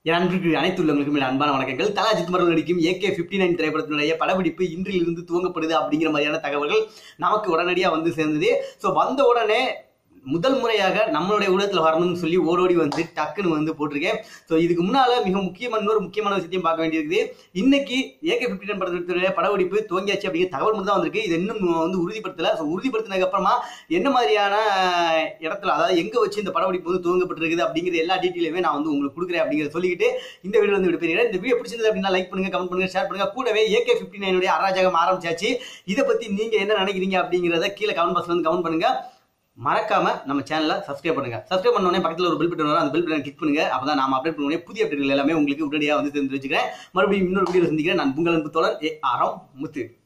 என் அன்பிற்கு அனைத்து உள்ளவங்களுக்கும் என் அன்பான வணக்கங்கள் தலா அஜித் மர்கள் நடிக்கும் ஏகே பிப்டி நைன் திரைப்படத்தினுடைய படப்பிடிப்பு இன்றிலிருந்து துவங்கப்படுது அப்படிங்கிற மாதிரியான தகவல்கள் நமக்கு உடனடியாக வந்து சேர்ந்தது ஸோ வந்த உடனே முதல் முறையாக நம்மளுடைய ஊடகத்தில் வரணும்னு சொல்லி ஓடோடி வந்து டக்குன்னு வந்து போட்டிருக்கேன் ஸோ இதுக்கு முன்னால மிக முக்கியமான இன்னொரு முக்கியமான விஷயத்தையும் பார்க்க வேண்டியிருக்குது இன்னைக்கு ஏகே பிப்டி நைன் படத்தினுடைய படப்பிடிப்பு துவங்கியாச்சு அப்படிங்கிற தகவல் மட்டும் தான் வந்திருக்கு இது இன்னும் வந்து உறுதிப்படுத்தல ஸோ உறுதிப்படுத்தினதுக்கு அப்புறமா என்ன மாதிரியான இடத்துல அதாவது எங்க வச்சு இந்த படப்பிடிப்பு வந்து துவங்கப்பட்டிருக்குது அப்படிங்கிற எல்லா டீட்டெயிலுமே நான் வந்து உங்களுக்கு கொடுக்குறேன் அப்படிங்கிறத சொல்லிக்கிட்டு இந்த வீடியோ வந்து விடுப்பேன் இந்த வீடியோ பிடிச்சிருந்தது அப்படின்னா லைக் பண்ணுங்க கமெண்ட் பண்ணுங்க ஷேர் பண்ணுங்க கூடவே ஏகே பிப்டி நைனுடைய அராஜகம் ஆரம்பிச்சாச்சு இதை பத்தி நீங்க என்ன நினைக்கிறீங்க அப்படிங்கிறத கீழே கமெண்ட் பாக்ஸ்ல வந்து கமெண்ட் பண்ணுங்க மறக்காம நம்ம சேனலை சப்ஸ்கிரைப் பண்ணுங்க சப்ஸ்கிரைப் பண்ண உடனே பக்கத்தில் ஒரு பெல் பட்டன் வரும் அந்த பெல் பட்டன் கிளிக் பண்ணுங்க அப்பதான் நாம அப்டேட் பண்ண உடனே புதிய அப்டேட்கள் எல்லாமே உங்களுக்கு உடனடியாக வந்து தெரிஞ்சு வச்சுக்கிறேன் மறுபடியும் இன்னொரு வீடியோ சந்திக்கிறேன் நான் உங்கள் அன்பு தோழர் ஏ ஆரம் முத்து